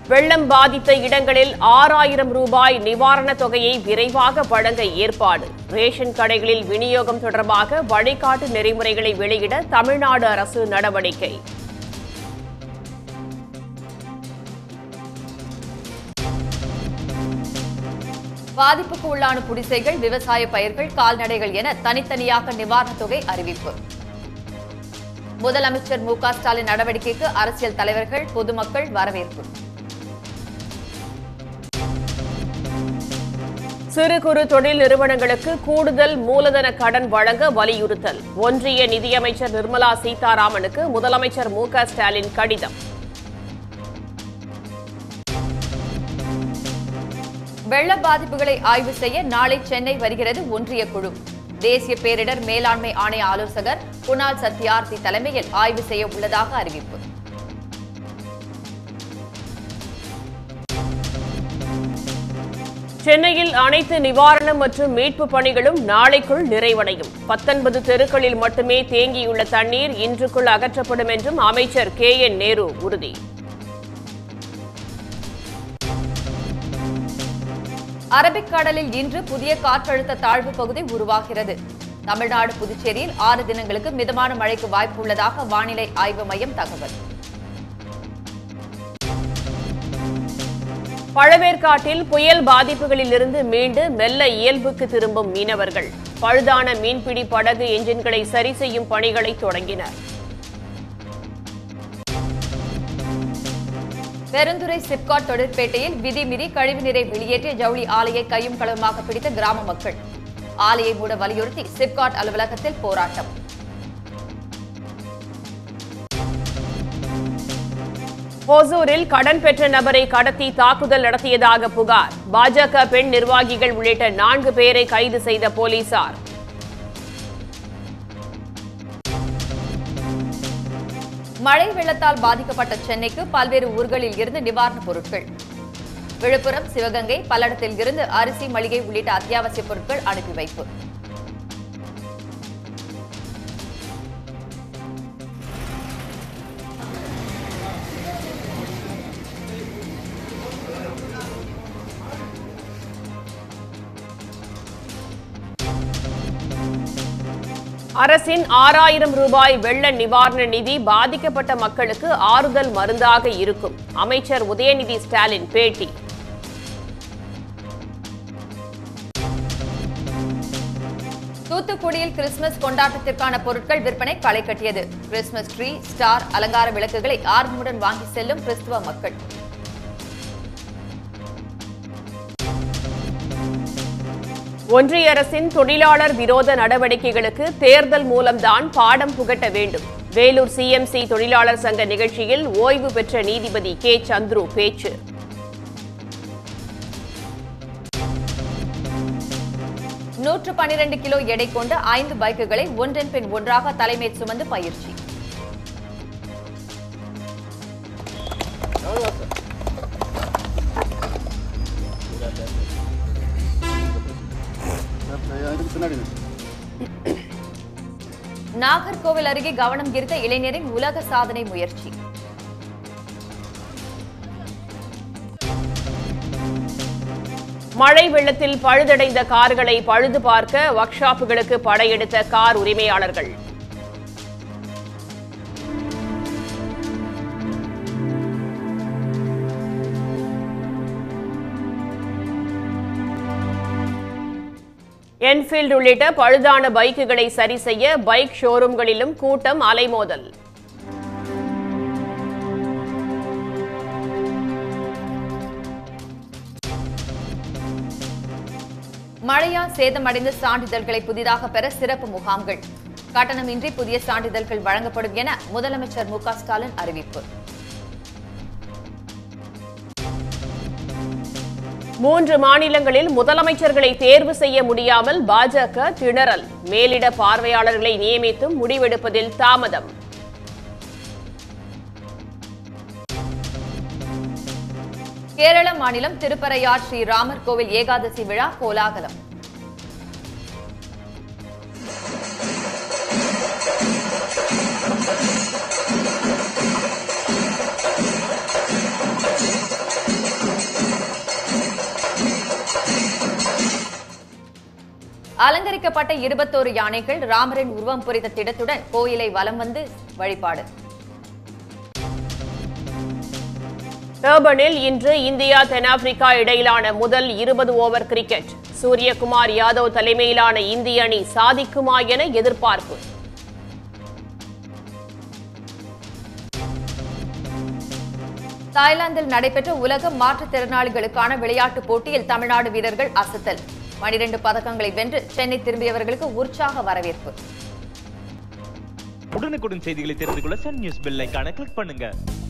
வெள்ளம் பாதித்த இடங்களில் ஆறாயிரம் ரூபாய் நிவாரணத் தொகையை விரைவாக வழங்க ஏற்பாடு ரேஷன் கடைகளில் விநியோகம் தொடர்பாக வழிகாட்டு நெறிமுறைகளை வெளியிட தமிழ்நாடு அரசு நடவடிக்கை பாதிப்புக்கு உள்ளான குடிசைகள் விவசாய பயிர்கள் கால்நடைகள் என தனித்தனியாக நிவாரணத் தொகை அறிவிப்பு முதலமைச்சர் மு க ஸ்டாலின் நடவடிக்கைக்கு அரசியல் தலைவர்கள் பொதுமக்கள் வரவேற்பு சிறு குறு தொழில் நிறுவனங்களுக்கு கூடுதல் மூலதன கடன் வழங்க வலியுறுத்தல் ஒன்றிய நிதியமைச்சர் நிர்மலா சீதாராமனுக்கு முதலமைச்சர் மு க ஸ்டாலின் கடிதம் வெள்ள பாதிப்புகளை ஆய்வு செய்ய நாளை சென்னை வருகிறது ஒன்றிய குழு தேசிய பேரிடர் மேலாண்மை ஆணைய ஆலோசகர் குணால் சத்யார்த்தி தலைமையில் ஆய்வு செய்ய உள்ளதாக அறிவிப்பு சென்னையில் அனைத்து நிவாரணம் மற்றும் மீட்பு பணிகளும் நாளைக்குள் நிறைவடையும் பத்தொன்பது தெருக்களில் மட்டுமே தேங்கியுள்ள தண்ணீர் இன்றுக்குள் அகற்றப்படும் என்றும் அமைச்சர் கே என் நேரு உறுதி அரபிக்கடலில் இன்று புதிய காற்றழுத்த தாழ்வு பகுதி உருவாகிறது தமிழ்நாடு புதுச்சேரியில் ஆறு தினங்களுக்கு மிதமான மழைக்கு வாய்ப்பு உள்ளதாக வானிலை ஆய்வு மையம் தகவல் பழவேற்காட்டில் புயல் பாதிப்புகளிலிருந்து மீண்டு மெல்ல இயல்புக்கு திரும்பும் மீனவர்கள் பழுதான மீன்பிடி படகு என்ஜின்களை சரி செய்யும் பணிகளை தொடங்கினர் பெருந்துறை சிப்காட் தொழிற்பேட்டையில் விதிமீறி கழிவுநீரை வெளியேற்றிய ஜவுளி ஆலையை கையும் களவுமாக பிடித்த கிராம மக்கள் ஆலையை மூட வலியுறுத்தி சிப்காட் அலுவலகத்தில் போராட்டம் ஓசூரில் கடன் பெற்ற நபரை கடத்தி தாக்குதல் நடத்தியதாக புகார் பாஜக பெண் நிர்வாகிகள் உள்ளிட்ட நான்கு பேரை கைது செய்த போலீசார் மழை வெள்ளத்தால் பாதிக்கப்பட்ட சென்னைக்கு பல்வேறு ஊர்களில் இருந்து நிவாரணப் பொருட்கள் விழுப்புரம் சிவகங்கை பல்லடத்தில் இருந்து அரிசி மளிகை உள்ளிட்ட அத்தியாவசிய பொருட்கள் அனுப்பி வைப்பு அரசின் ஆறாயிரம் ரூபாய் வெள்ள நிவாரண நிதி பாதிக்கப்பட்ட மக்களுக்கு ஆறுதல் மருந்தாக இருக்கும் அமைச்சர் உதயநிதி ஸ்டாலின் பேட்டி தூத்துக்குடியில் கிறிஸ்துமஸ் கொண்டாட்டத்திற்கான பொருட்கள் விற்பனை களை கட்டியது கிறிஸ்துமஸ் ட்ரீ ஸ்டார் அலங்கார விளக்குகளை ஆர்வமுடன் வாங்கி செல்லும் கிறிஸ்துவ மக்கள் ஒன்றிய அரசின் தொழிலாளர் விரோத நடவடிக்கைகளுக்கு தேர்தல் மூலம்தான் பாடம் புகட்ட வேண்டும் வேலூர் சிஎம்சி தொழிலாளர் சங்க நிகழ்ச்சியில் ஓய்வு பெற்ற நீதிபதி கே சந்துரு பேச்சு நூற்று பனிரெண்டு கிலோ எடை கொண்ட ஐந்து பைக்குகளை ஒன்றன் பின் ஒன்றாக தலைமையில் சுமந்து பயிற்சி நாகர்கோவில் அருகே கவனம் ஈர்த்த இளைஞரின் உலக சாதனை முயற்சி மழை வெள்ளத்தில் பழுதடைந்த கார்களை பழுது பார்க்க ஒர்க் ஷாப்புகளுக்கு படையெடுத்த கார் உரிமையாளர்கள் என்ஃபீல்டு உள்ளிட்ட பழுதான பைக்குகளை சரி செய்ய பைக் ஷோரூம்களிலும் கூட்டம் அலைமோதல் மழையால் சேதமடைந்த சான்றிதழ்களை புதிதாக பெற சிறப்பு முகாம்கள் கட்டணமின்றி புதிய சான்றிதழ்கள் வழங்கப்படும் என முதலமைச்சர் மு க ஸ்டாலின் அறிவிப்பு மூன்று மாநிலங்களில் முதலமைச்சர்களை தேர்வு செய்ய முடியாமல் பாஜக திணறல் மேலிட பார்வையாளர்களை நியமித்தும் முடிவெடுப்பதில் தாமதம் கேரள மாநிலம் திருப்பரையார் ஸ்ரீ ராமர் கோவில் ஏகாதசி விழா கோலாகலம் அலங்கரிக்கப்பட்ட இருபத்தோரு யானைகள் ராமரின் உருவம் பொறித்த திடத்துடன் கோயிலை வலம் வந்து வழிபாடு டர்பனில் இன்று இந்தியா தென்னாப்பிரிக்கா இடையிலான முதல் இருபது ஓவர் கிரிக்கெட் சூரியகுமார் யாதவ் தலைமையிலான இந்திய அணி சாதிக்குமா என எதிர்பார்ப்பு தாய்லாந்தில் நடைபெற்ற உலக மாற்றுத்திறனாளிகளுக்கான விளையாட்டுப் போட்டியில் தமிழ்நாடு வீரர்கள் அசத்தல் பனிரெண்டு பதக்கங்களை வென்று சென்னை திரும்பியவர்களுக்கு உற்சாக வரவேற்பு உடனுக்குடன் செய்திகளை தெரிந்து கொள்ள சன் நியூஸ் பெல் ஐகானை கிளிக் பண்ணுங்க